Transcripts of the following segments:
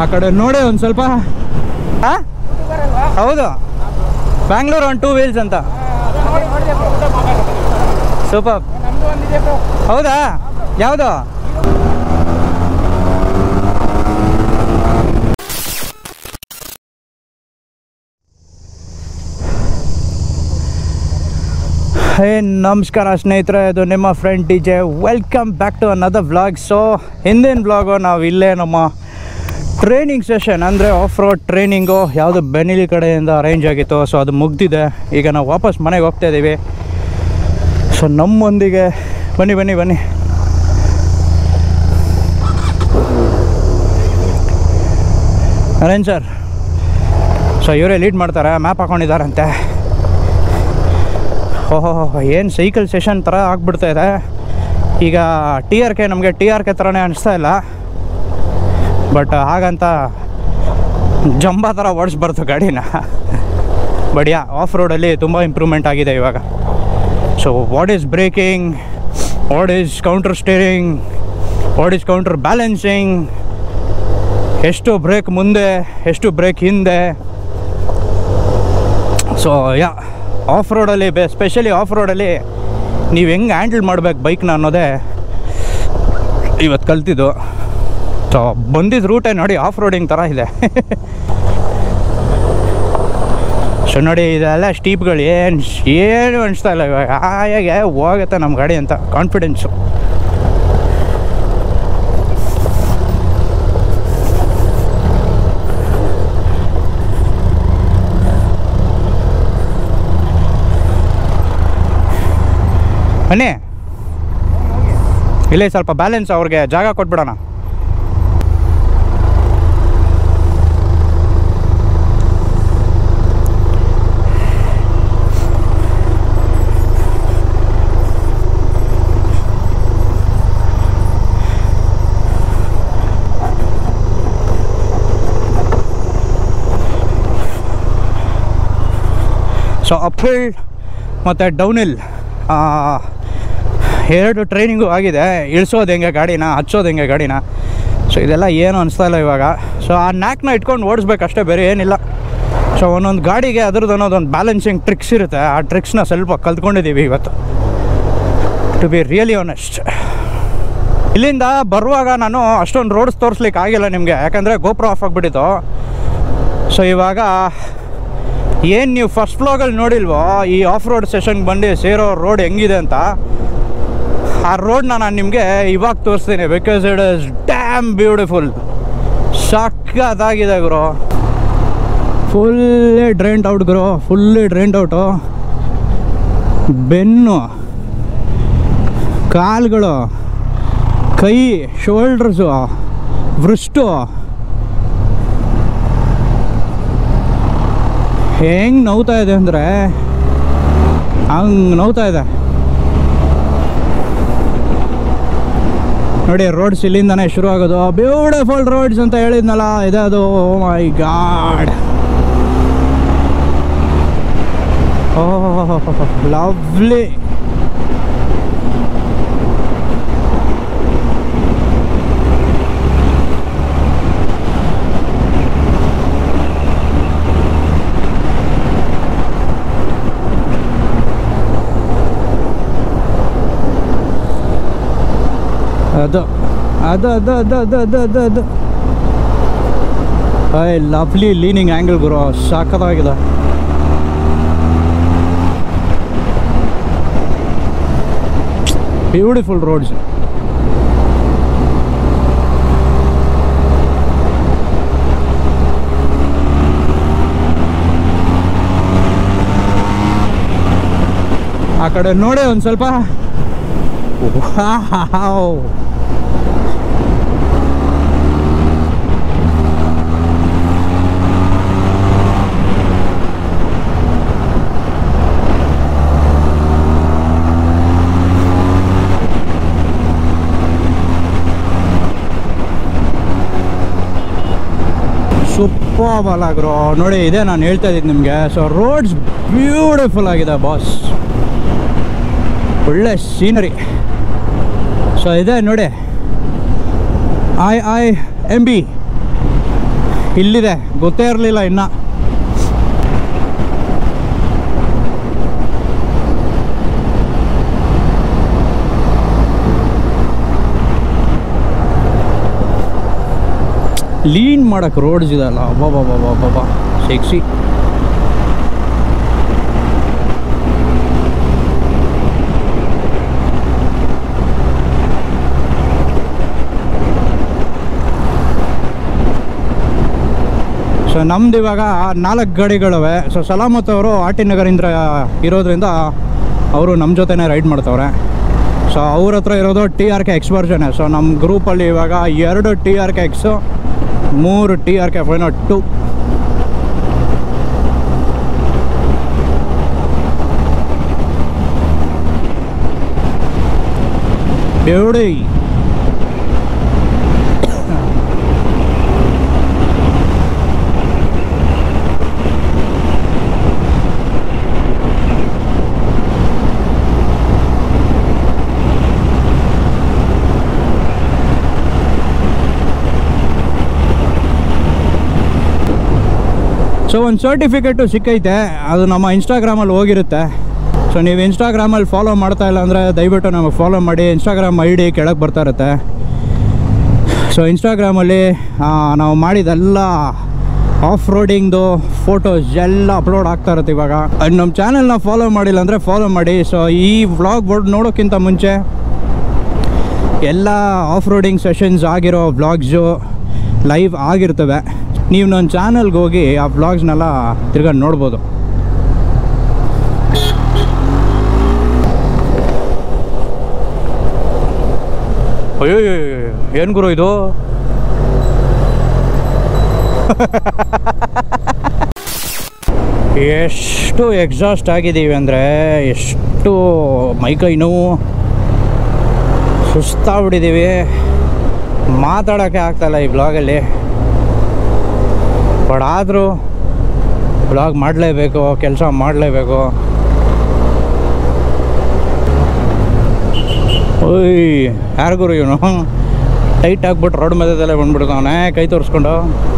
ಆ ಕಡೆ ನೋಡಿ ಒಂದು ಸ್ವಲ್ಪ ಹಾಂ ಹೌದು ಬ್ಯಾಂಗ್ಳೂರ್ ಆನ್ ಟೂ ವೀಲ್ಸ್ ಅಂತ ಸೂಪರ್ ಹೌದಾ ಯಾವುದು ಹೇ ನಮಸ್ಕಾರ ಸ್ನೇಹಿತರೆ ಇದು ನಿಮ್ಮ friend D J welcome back to another vlog so ಹಿಂದಿನ ವ್ಲಾಗು ನಾವು ಇಲ್ಲೇ ನಮ್ಮ ಟ್ರೈನಿಂಗ್ ಸೆಷನ್ ಅಂದರೆ ಆಫ್ ರೋಡ್ ಟ್ರೈನಿಂಗು ಯಾವುದು ಬೆನಿಲಿ ಕಡೆಯಿಂದ ಅರೇಂಜ್ ಆಗಿತ್ತು ಸೊ ಅದು ಮುಗ್ದಿದೆ ಈಗ ನಾವು ವಾಪಸ್ ಮನೆಗೆ ಹೋಗ್ತಾ ಇದ್ದೀವಿ ಸೊ ನಮ್ಮೊಂದಿಗೆ ಬನ್ನಿ ಬನ್ನಿ ಬನ್ನಿ ಅರೇಂಜ್ ಸರ್ ಸೊ ಇವರೇ ಲೀಡ್ ಮಾಡ್ತಾರೆ ಮ್ಯಾಪ್ ಹಾಕೊಂಡಿದ್ದಾರಂತೆ ಓಹೋ ಏನು ಸೈಕಲ್ ಸೆಷನ್ ಥರ ಆಗ್ಬಿಡ್ತಾ ಇದೆ ಈಗ ಟಿ ಆರ್ ಕೆ ನಮಗೆ ಟಿ ಆರ್ ಕೆ ಥರನೇ ಅನಿಸ್ತಾ ಇಲ್ಲ ಬಟ್ ಹಾಗಂತ ಜಂಬಾ ಥರ ಓಡಿಸ್ಬಾರ್ದು ಗಾಡಿನ ಬಟ್ ಯಾ ಆಫ್ ರೋಡಲ್ಲಿ ತುಂಬ ಇಂಪ್ರೂವ್ಮೆಂಟ್ ಆಗಿದೆ ಇವಾಗ so what is braking what is counter steering what is counter balancing ಎಷ್ಟು ಬ್ರೇಕ್ ಮುಂದೆ ಎಷ್ಟು ಬ್ರೇಕ್ ಹಿಂದೆ ಸೊ ಯಾ ಆಫ್ ರೋಡಲ್ಲಿ ಬೆ ಸ್ಪೆಷಲಿ ಆಫ್ ರೋಡಲ್ಲಿ ನೀವು ಹೆಂಗೆ ಹ್ಯಾಂಡಲ್ ಮಾಡ್ಬೇಕು ಬೈಕ್ನ ಅನ್ನೋದೇ ಇವತ್ತು ಕಲ್ತಿದ್ದು ಸೊ ಬಂದಿದ್ದ ರೂಟೇ ನೋಡಿ ಆಫ್ ರೋಡಿಂಗ್ ಥರ ಇದೆ ಸೊ ನೋಡಿ ಇದೆಲ್ಲ ಸ್ಟೀಪ್ಗಳು ಏನು ಏನು ಅನಿಸ್ತಾ ಇಲ್ಲ ಇವಾಗ ಹಾಗೆ ಹೋಗುತ್ತೆ ನಮ್ಮ ಗಾಡಿ ಅಂತ ಕಾನ್ಫಿಡೆನ್ಸು ಬನ್ನಿ ಇಲ್ಲೇ ಸ್ವಲ್ಪ ಬ್ಯಾಲೆನ್ಸ್ ಅವ್ರಿಗೆ ಜಾಗ ಕೊಟ್ಬಿಡೋಣ ಸೊ ಅಪ್ ಹಿಲ್ ಮತ್ತು ಡೌನ್ ಹಿಲ್ ಎರಡು ಟ್ರೈನಿಂಗು ಆಗಿದೆ ಇಳಿಸೋದು ಹೆಂಗೆ ಗಾಡಿನ ಹಚ್ಚೋದು ಹೆಂಗೆ ಗಾಡಿನ ಸೊ ಇದೆಲ್ಲ ಏನು ಅನಿಸ್ತಾ ಇಲ್ಲ ಇವಾಗ ಸೊ ಆ ನ್ಯಾಕ್ನ ಇಟ್ಕೊಂಡು ಓಡಿಸ್ಬೇಕಷ್ಟೇ ಬೇರೆ ಏನಿಲ್ಲ ಸೊ ಒಂದೊಂದು ಗಾಡಿಗೆ ಅದ್ರದ್ದು ಅನ್ನೋದೊಂದು ಬ್ಯಾಲೆನ್ಸಿಂಗ್ ಟ್ರಿಕ್ಸ್ ಇರುತ್ತೆ ಆ ಟ್ರಿಕ್ಸ್ನ ಸ್ವಲ್ಪ ಕಲ್ತ್ಕೊಂಡಿದ್ದೀವಿ ಇವತ್ತು ಟು ಬಿ ರಿಯಲಿ ಆನೆಸ್ಟ್ ಇಲ್ಲಿಂದ ಬರುವಾಗ ನಾನು ಅಷ್ಟೊಂದು ರೋಡ್ಸ್ ತೋರಿಸ್ಲಿಕ್ಕೆ ಆಗಿಲ್ಲ ನಿಮಗೆ ಯಾಕಂದರೆ ಗೋಪ್ರೋ ಆಫ್ ಆಗಿಬಿಟ್ಟಿತ್ತು ಸೊ ಇವಾಗ ಏನು ನೀವು ಫಸ್ಟ್ ಫ್ಲೋಗಲ್ಲಿ ನೋಡಿಲ್ವೋ ಈ ಆಫ್ ರೋಡ್ ಸೆಷನ್ಗೆ ಬಂದು ಸೇರೋ ರೋಡ್ ಹೆಂಗಿದೆ ಅಂತ ಆ ರೋಡ್ನ ನಾನು ನಿಮಗೆ ಇವಾಗ ತೋರಿಸ್ತೀನಿ because it is damn beautiful ಸಕ್ಕತ್ತಾಗಿದೆ ಗುರು ಫುಲ್ಲೇ ಡ್ರೈನ್ಡ್ ಔಟ್ ಗುರು ಫುಲ್ಲಿ ಡ್ರೈನ್ಡ್ ಔಟು ಬೆನ್ನು ಕಾಲುಗಳು ಕೈ ಶೋಲ್ಡರ್ಸು ವೃಷ್ಟು ಹೆಂಗೆ ನೋವ್ತಾ ಇದೆ ಅಂದರೆ ಹಂಗೆ ನೋವ್ತಾ ಇದೆ ನೋಡಿ ರೋಡ್ಸ್ ಇಲ್ಲಿಂದನೇ ಶುರು ಆಗೋದು ಬ್ಯೂಟಿಫುಲ್ ರೋಡ್ಸ್ ಅಂತ ಹೇಳಿದ್ನಲ್ಲ ಇದೆ ಅದು ಮೈ ಗಾಡ್ ಓಹ್ ಲವ್ಲಿ ಅದು ಅದು ಅದು ಅದು ಅದು ಅದು ಅದು ಅದು ಐ ಲವ್ಲಿ ಲೀನಿಂಗ್ ಆ್ಯಂಗಲ್ ಗುರು ಸಾಕದಾಗಿದೆ ಬ್ಯೂಟಿಫುಲ್ ರೋಡ್ಸ್ ಆ ಕಡೆ ನೋಡಿ ಒಂದು ಸ್ವಲ್ಪ ವಾವ್ ಸೂಪರ್ ಅಲ್ಲ ಗ್ರೋ ನೋಡಿ ಇದೆ ನಾನು ಹೇಳ್ತಾ ಇದ್ದೀನಿ ನಿಮಗೆ ಸೊ ರೋಡ್ಸ್ ಬ್ಯೂಟಿಫುಲ್ ಆಗಿದೆ ಬಾಸ್ ಒಳ್ಳೆ ಸೀನರಿ ಸೊ ಇದೆ ನೋಡಿ ಐ ಐ ಎಮ್ ಬಿ ಇಲ್ಲಿದೆ ಗೊತ್ತೇ ಇರಲಿಲ್ಲ ಇನ್ನು ಲೀನ್ ಮಾಡಕ್ಕೆ ರೋಡ್ಸ್ ಇದಲ್ಲ ಅಬ್ಬಬ್ಬಬ್ಬಬ್ಬಬ್ಬ ಸೆಕ್ಸಿ ಸೊ ನಮ್ದು ಇವಾಗ ನಾಲ್ಕು ಗಾಡಿಗಳಿವೆ ಸೊ ಸಲಾಮತ್ ಅವರು ಆರ್ ಟಿ ನಗರಿಂದ ಇರೋದ್ರಿಂದ ಅವರು ನಮ್ಮ ಜೊತೆನೇ ರೈಡ್ ಮಾಡ್ತವ್ರೆ ಸೊ ಅವ್ರ ಹತ್ರ ಇರೋದು ಟಿ ಆರ್ ಕೆ ಎಕ್ಸ್ ವರ್ಜನೆ ಸೊ ನಮ್ಮ ಗ್ರೂಪಲ್ಲಿ ಇವಾಗ ಎರಡು ಟಿ ಆರ್ ಕೆ ಎಕ್ಸು ಮೂರು T R K five two ಬ್ಯೂಡಿ ಸೊ ಒಂದು ಸರ್ಟಿಫಿಕೇಟು ಸಿಕ್ಕೈತೆ ಅದು ನಮ್ಮ ಇನ್ಸ್ಟಾಗ್ರಾಮಲ್ಲಿ ಹೋಗಿರುತ್ತೆ ಸೊ ನೀವು ಇನ್ಸ್ಟಾಗ್ರಾಮಲ್ಲಿ ಫಾಲೋ ಮಾಡ್ತಾ ಇಲ್ಲ ಅಂದರೆ ದಯವಿಟ್ಟು ನಮಗೆ ಫಾಲೋ ಮಾಡಿ ಇನ್ಸ್ಟಾಗ್ರಾಮ್ ಐ ಡಿ ಕೆಳಗೆ ಬರ್ತಾ ಇರುತ್ತೆ ಸೊ ಇನ್ಸ್ಟಾಗ್ರಾಮಲ್ಲಿ ನಾವು ಮಾಡಿದೆಲ್ಲ ಆಫ್ ರೋಡಿಂಗ್ದು ಫೋಟೋಸ್ ಎಲ್ಲ ಅಪ್ಲೋಡ್ ಆಗ್ತಾ ಇರುತ್ತೆ ಇವಾಗ ಅಂಡ್ ನಮ್ಮ ಚಾನಲ್ನ ಫಾಲೋ ಮಾಡಿಲ್ಲ ಅಂದರೆ ಫಾಲೋ ಮಾಡಿ ಸೊ ಈ ವ್ಲಾಗ್ ಬೋರ್ಡ್ ನೋಡೋಕ್ಕಿಂತ ಮುಂಚೆ ಎಲ್ಲ ಆಫ್ ರೋಡಿಂಗ್ ಸೆಷನ್ಸ್ ಆಗಿರೋ ವ್ಲಾಗ್ಸು ಲೈವ್ ಆಗಿರ್ತವೆ ನೀವು ನನ್ನ ಚಾನಲ್ಗೆ ಹೋಗಿ ಆ ವ್ಲಾಗ್ಸ್ನೆಲ್ಲ ತಿರ್ಗಾ ನೋಡ್ಬೋದು ಅಯ್ಯೋ ಏನು ಗುರು ಇದು ಎಷ್ಟು ಎಕ್ಸಾಸ್ಟ್ ಆಗಿದ್ದೀವಿ ಅಂದರೆ ಎಷ್ಟು ಮೈಕೈ ನೋವು ಸುಸ್ತಾಗ್ಬಿಟ್ಟಿದ್ದೀವಿ ಮಾತಾಡೋಕ್ಕೆ ಆಗ್ತಾಯಿಲ್ಲ ಈ ಬ್ಲಾಗಲ್ಲಿ ಬಟ್ ಆದರೂ ಬ್ಲಾಗ್ ಮಾಡಲೇಬೇಕು ಕೆಲಸ ಮಾಡಲೇಬೇಕು ಓಯ್ ಯಾರಿಗೂ ಇವನು ಟೈಟ್ ಆಗ್ಬಿಟ್ಟು ರೋಡ್ ಮಧ್ಯದಲ್ಲೇ ಬಂದ್ಬಿಡ್ತಾವನೆ ಕೈ ತೋರಿಸ್ಕೊಂಡು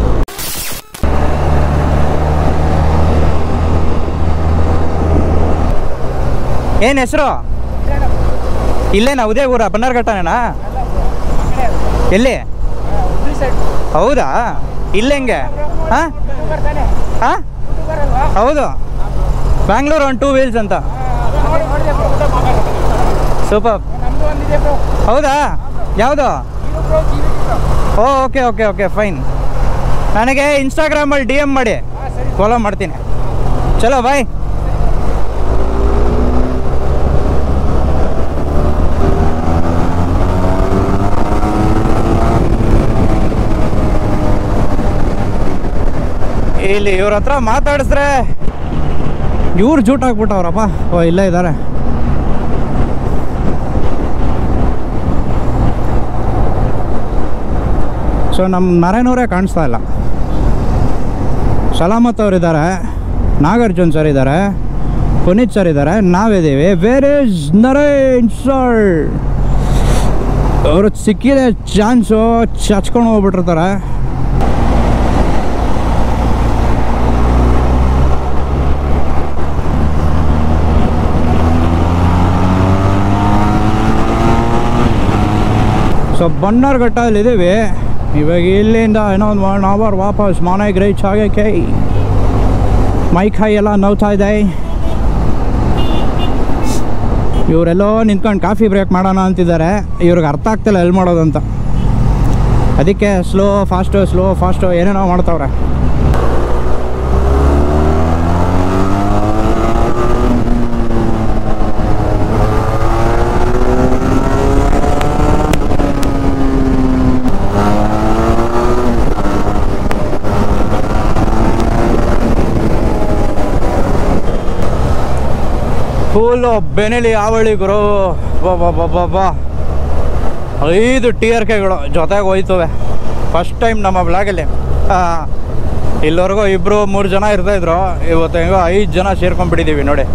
ಏನು ಹೆಸರು ಇಲ್ಲೇನಾ ಉದಯಪುರ ಬನ್ನಾರ್ಘಟ್ಟನೇನಾ ಎಲ್ಲಿ ಹೌದಾ ಇಲ್ಲೆಂಗೆ ಹಾಂ ಹಾಂ ಹೌದು ಬ್ಯಾಂಗ್ಳೂರ್ ಆನ್ ಟೂ ವೀಲ್ಸ್ ಅಂತ ಸೂಪರ್ ಹೌದಾ ಯಾವುದು oh okay okay okay fine ನನಗೆ ಇನ್ಸ್ಟಾಗ್ರಾಮಲ್ಲಿ ಡಿ ಎಮ್ ಮಾಡಿ ಫಾಲೋ ಮಾಡ್ತೀನಿ ಚಲೋ ಬಾಯ್ ಇಲ್ಲಿ ಇವ್ರ ಹತ್ರ ಮಾತಾಡಿಸ್ರೆ ಇವ್ರು ಜೂಟ್ ಹಾಕ್ಬಿಟ್ಟವ್ರಪ್ಪ ಓ ಇಲ್ಲೇ ಇದ್ದಾರೆ ಸೊ ನಮ್ಮ ನರೇನವರೇ ಕಾಣಿಸ್ತಾ ಇಲ್ಲ ಸಲಾಮತ್ ಅವರಿದ್ದಾರೆ ನಾಗಾರ್ಜುನ್ ಸರ್ ಇದ್ದಾರೆ ಪುನೀತ್ ಸರ್ ಇದ್ದಾರೆ ನಾವಿದ್ದೀವಿ ವೇರ್ ಇಸ್ ನರೇನ್ ಸರ್ ಅವರು ಸಿಕ್ಕಿದೆ ಚಾನ್ಸು ಚಚ್ಕೊಂಡು ಹೋಗ್ಬಿಟ್ಟಿರ್ತಾರೆ ಸೊ ಬನ್ನರ್ಘಟ್ಟಲ್ಲಿ ಇದ್ದೀವಿ ಇವಾಗ ಇಲ್ಲಿಂದ ಏನೋ ಒಂದು ಒನ್ ಅವರ್ ವಾಪಸ್ ಮನೆಗೆ ರೀಚ್ ಆಗಕ್ಕೆ ಮೈ ಕೈ ಎಲ್ಲ ನೋವ್ತಾ ಇದೆ ಇವರೆಲ್ಲೋ ನಿಂತ್ಕೊಂಡು ಕಾಫಿ ಬ್ರೇಕ್ ಮಾಡೋಣ ಅಂತಿದ್ದಾರೆ ಇವ್ರಿಗೆ ಅರ್ಥ ಆಗ್ತಿಲ್ಲ ಎಲ್ಲಿ ಮಾಡೋದಂತ ಅದಕ್ಕೆ ಸ್ಲೋ ಫಾಸ್ಟು ಸ್ಲೋ ಫಾಸ್ಟು ಏನೇನೋ ಮಾಡ್ತಾವ್ರೆ ಫುಲ್ಲು ಬೆನೆಲಿ ಆವಳಿ ಗುರು ಬಾ ಐದು ಟಿ ಆರ್ ಕೆಗಳು ಜೊತೆಗೆ ಹೋಯ್ತವೆ ಫಸ್ಟ್ ಟೈಮ್ ನಮ್ಮ ಬ್ಲಾಗಲ್ಲಿ ಇಲ್ಲಿವರೆಗೂ ಇಬ್ಬರು ಮೂರು ಜನ ಇರ್ತಾಯಿದ್ರು ಇವತ್ತು ಹೆಂಗೋ ಐದು ಜನ ಸೇರ್ಕೊಂಡ್ಬಿಟ್ಟಿದ್ದೀವಿ ನೋಡಿ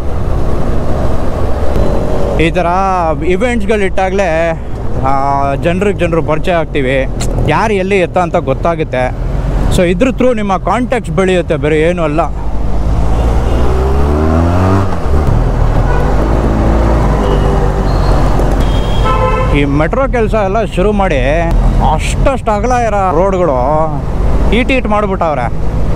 ಈ ಥರ ಇವೆಂಟ್ಸ್ಗಳು ಇಟ್ಟಾಗಲೇ ಜನರಿಗೆ ಜನರು ಪರಿಚಯ ಆಗ್ತೀವಿ ಯಾರು ಎಲ್ಲಿ ಎತ್ತ ಅಂತ ಗೊತ್ತಾಗುತ್ತೆ ಸೊ ಇದ್ರ ಥ್ರೂ ನಿಮ್ಮ ಕಾಂಟ್ಯಾಕ್ಟ್ಸ್ ಬೆಳೆಯುತ್ತೆ ಬೇರೆ ಏನೂ ಅಲ್ಲ ಈ ಮೆಟ್ರೋ ಕೆಲಸ ಎಲ್ಲ ಶುರು ಮಾಡಿ ಅಷ್ಟಷ್ಟು ಅಗಲ ಇರೋ ರೋಡ್ಗಳು ಈಟ್ ಈಟ್ ಮಾಡಿಬಿಟ್ಟವ್ರೆ